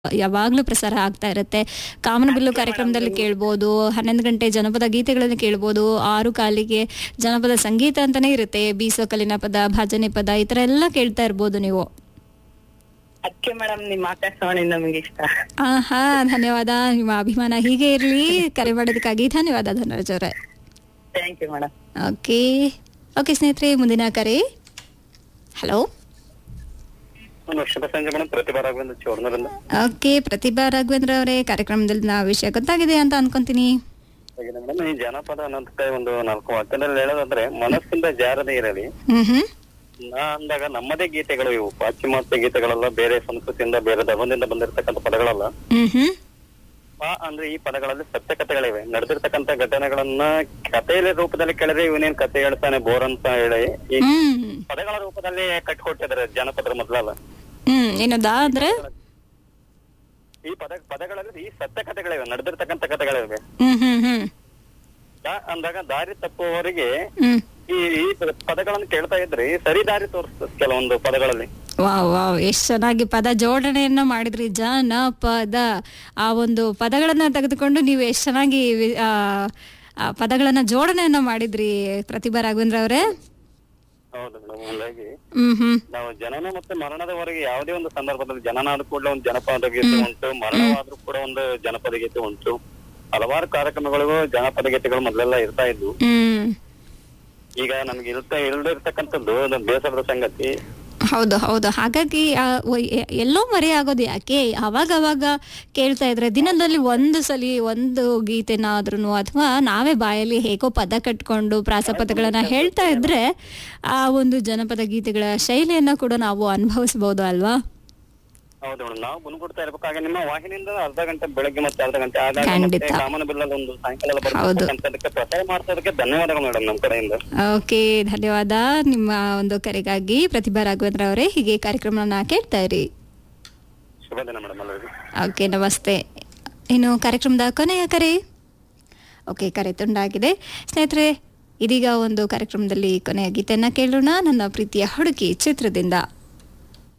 ಯಾವಾಗ್ಲೂ ಪ್ರಸಾರ ಆಗ್ತಾ ಇರುತ್ತೆ ಕಾಮನಬಿಲ್ಲು ಕಾರ್ಯಕ್ರಮದಲ್ಲಿ ಕೇಳ್ಬೋದು ಹನ್ನೊಂದು ಗಂಟೆ ಜನಪದ ಗೀತೆಗಳನ್ನು ಕೇಳ್ಬೋದು ಆರು ಕಾಲಿಗೆ ಜನಪದ ಸಂಗೀತ ಅಂತಾನೆ ಇರುತ್ತೆ ಬೀಸೋ ಕಲ್ಲಿನ ಪದ ಭಜನೆ ಪದ ಈ ತರ ಎಲ್ಲ ಕೇಳ್ತಾ ಇರ್ಬೋದು ನೀವು ಅದಕ್ಕೆ ಮೇಡಮ್ ನಿಮ್ಮ ಆಕಾಶವಾಣಿ ನಮಗೆ ಇಷ್ಟ ಆಹಾ ಧನ್ಯವಾದ ನಿಮ್ಮ ಅಭಿಮಾನ ಹೀಗೆ ಇರ್ಲಿ ಕರೆ ಮಾಡೋದಕ್ಕಾಗಿ ಧನ್ಯವಾದ ಧನರಾಜ್ ಅವರೇ thank you madam okay okay ಸ್ನೇಹಿತರೆ ಮುಂದಿನ ಕರೆ ಹಲೋ ಒಂದು ಶುಭ ಸಂಜೆ ಮೇಡಮ್ ಪ್ರತಿಭಾ ರಾಘವೇಂದ್ರ ಚೋರ್ನರಿಂದ ಓಕೆ ಪ್ರತಿಭಾ ರಾಘವೇಂದ್ರ ಅವರೇ ಕಾರ್ಯಕ್ರಮದಲ್ಲಿ ನಾ ವಿಷಯ ಗೊತ್ತಾಗಿದೆ ಅಂತ ಅನ್ಕೊಂತೀನಿ ಮೇಡಮ್ ಈ ಜನಪದ ಅನ್ನೋದಕ್ಕೆ ಒಂದು ನಾಲ್ಕು ವಾಕ್ಯದಲ್ಲಿ ಹೇಳೋದಾದ್ರೆ ಮನಸ್ಸಿಂದ ಜಾರದೇ ಇರಲಿ ಹ್ಮ್ ಹ್ಮ್ ನಾ ಅಂದಾಗ ನಮ್ಮದೇ ಗೀತೆಗಳು ಇವು ಪಾಶ್ಚಿಮಾತ್ಯ ಗೀತೆಗಳೆಲ್ಲ ಬೇರೆ ಸಂಸ್ಕೃತಿಯಿಂದ ಬೇರೆ ಧರ್ಮದಿಂದ ಬಂದಿರತಕ್ಕಂಥ ಪದಗಳಲ್ಲ ಹ್ಮ್ ಹ್ಮ್ ಆ ಅಂದ್ರೆ ಈ ಪದಗಳಲ್ಲಿ ಸತ್ಯ ಕಥೆಗಳಿವೆ ನಡೆದಿರ್ತಕ್ಕಂಥ ಘಟನೆಗಳನ್ನ ಕಥೆಯ ರೂಪದಲ್ಲಿ ಕೇಳಿದ್ರೆ ಇವನೇನ್ ಕಥೆ ಹೇಳ್ತಾನೆ ಬೋರ್ ಅಂತ ಹೇಳಿ ಈ ಹ್ಮ್ ಪದಗಳ ರೂಪದಲ್ಲಿ ಕಟ್ಕೊಟ್ಟಿದ್ದಾರೆ ಜನಪದರ ಮೊದಲಲ್ಲ ಹ್ಮ್ ಏನದಾ ಅಂದ್ರೆ ಈ ಪದ ಪದಗಳಲ್ಲಿ ಈ ಸತ್ಯ ಕಥೆಗಳಿವೆ ನಡೆದಿರ್ತಕ್ಕಂಥ ಕಥೆಗಳಿವೆ ಹ್ಮ್ ಹ್ಮ್ ಹ್ಮ್ ದಾ- ಅಂದಾಗ ದಾರಿ ತಪ್ಪುವವರಿಗೆ ಹ್ಮ್ ಈ ಈ ಪದಗಳನ್ನು ಕೇಳ್ತಾ ಇದ್ರೆ ಸರಿ ದಾರಿ ತೋರಿಸ್ತದೆ ಕೆಲವೊಂದು ಪದಗಳಲ್ಲಿ ವಾವ್ ವಾವ್ ಎಷ್ಟ್ ಚೆನ್ನಾಗಿ ಪದ ಜೋಡಣೆಯನ್ನ ಮಾಡಿದ್ರಿ ಜನ ಪದ ಆ ಒಂದು ಪದಗಳನ್ನ ತೆಗೆದುಕೊಂಡು ನೀವು ಎಷ್ಟ್ ಚೆನ್ನಾಗಿ ವಿ- ಆ, ಆ ಪದಗಳನ್ನ ಜೋಡಣೆಯನ್ನ ಮಾಡಿದ್ರಿ ಪ್ರತಿಭಾ ರಾಘವೇಂದ್ರ ಅವರೇ ಹೌದು ಮೇಡಮ್ ಹಾಗಾಗಿ ಹ್ಮ್ ಹ್ಮ್ ನಾವು ಜನನ ಮತ್ತೆ ಮರಣದವರೆಗೆ ಯಾವುದೇ ಒಂದು ಸಂದರ್ಭದಲ್ಲಿ ಜನನ ಆದ ಕೂಡಲೇ ಒಂದು ಜನಪದ ಗೀತೆ ಉಂಟು ಮರಣವಾದ್ರೂ ಕೂಡ ಒಂದು ಜನಪದ ಗೀತೆ ಉಂಟು ಹಲವಾರು ಕಾರ್ಯಕ್ರಮಗಳಿಗೂ ಜನಪದ ಗೀತೆಗಳು ಮೊದಲೆಲ್ಲ ಇರ್ತಾ ಇದ್ವು ಹ್ಮ್ ಈಗ ನಮ್ಗೆ ಇರ್ತಾ ಇಲ್ದಿರ್ತಕ್ಕಂಥದ್ದು ಒಂದು ಬೇಸರದ ಸಂಗತಿ ಹೌದು ಹೌದು ಹಾಗಾಗಿ ಆ, ಒ- ಎ- ಎಲ್ಲೋ ಮರೆ ಆಗೋದು ಯಾಕೆ ಅವಾಗ ಅವಾಗ ಕೇಳ್ತಾ ಇದ್ರೆ ದಿನದಲ್ಲಿ ಒಂದು ಸಲಿ ಒಂದು ಗೀತೆನಾದ್ರೂ ಅಥವಾ ನಾವೇ ಬಾಯಲ್ಲಿ ಹೇಗೋ ಪದ ಕಟ್ಕೊಂಡು ಪ್ರಾಸಪದಗಳನ್ನ ಹೇಳ್ತಾ ಇದ್ರೆ ಆ ಒಂದು ಜನಪದ ಗೀತೆಗಳ ಶೈಲಿಯನ್ನ ಕೂಡ ನಾವು ಅನುಭವಿಸಬಹುದು ಅಲ್ವಾ ಹೌದು ಮೇಡಮ್ ನಾವು ಗುಣಗುಡ್ತಾ ಇರ್ಬೇಕಾಗ ನಿಮ್ಮ ವಾಹಿನಿಯಿಂದ ಅರ್ಧ ಗಂಟೆ ಬೆಳಗ್ಗೆ ಮತ್ತೆ ಅರ್ಧ ಗಂಟೆ ಆದಾಗ ಖಂಡಿತ. ಮತ್ತೆ ಕಾಮನ ಬಿಲ್ಲಲ್ಲಿ ಒಂದು ಸಾಯಂಕಾಲ ಹೌದು. ಬರ್ತಕ್ಕಂಥದಕ್ಕೆ ಪ್ರಚಾರ ಮಾಡ್ತದಕ್ಕೆ ಧನ್ಯವಾದಗಳು ಮೇಡಮ್ ನಮ್ಮ ಕಡೆಯಿಂದ ಓಕೆ ಧನ್ಯವಾದ ನಿಮ್ಮ ಒಂದು ಕರೆಗಾಗಿ ಪ್ರತಿಭಾ ರಾಘವೇಂದ್ರ ಅವರೇ ಹೀಗೆ ಕಾರ್ಯಕ್ರಮನ ಕೇಳ್ತಾ ಇರಿ ಶುಭ ದಿನ ಮೇಡಮ್ ಎಲ್ಲರಿಗೂ ಓಕೆ ನಮಸ್ತೆ ಇನ್ನು ಕಾರ್ಯಕ್ರಮದ ಕೊನೆಯ ಕರೆ ಓಕೆ ಕರೆ ತುಂಡಾಗಿದೆ ಸ್ನೇಹಿತರೆ ಇದೀಗ ಒಂದು ಕಾರ್ಯಕ್ರಮದಲ್ಲಿ ಕೊನೆಯ ಗೀತೆಯನ್ನ ಕೇಳೋಣ ನನ್ನ ಪ್ರೀತಿಯ ಹುಡುಗಿ ಚಿತ್ರದಿಂದ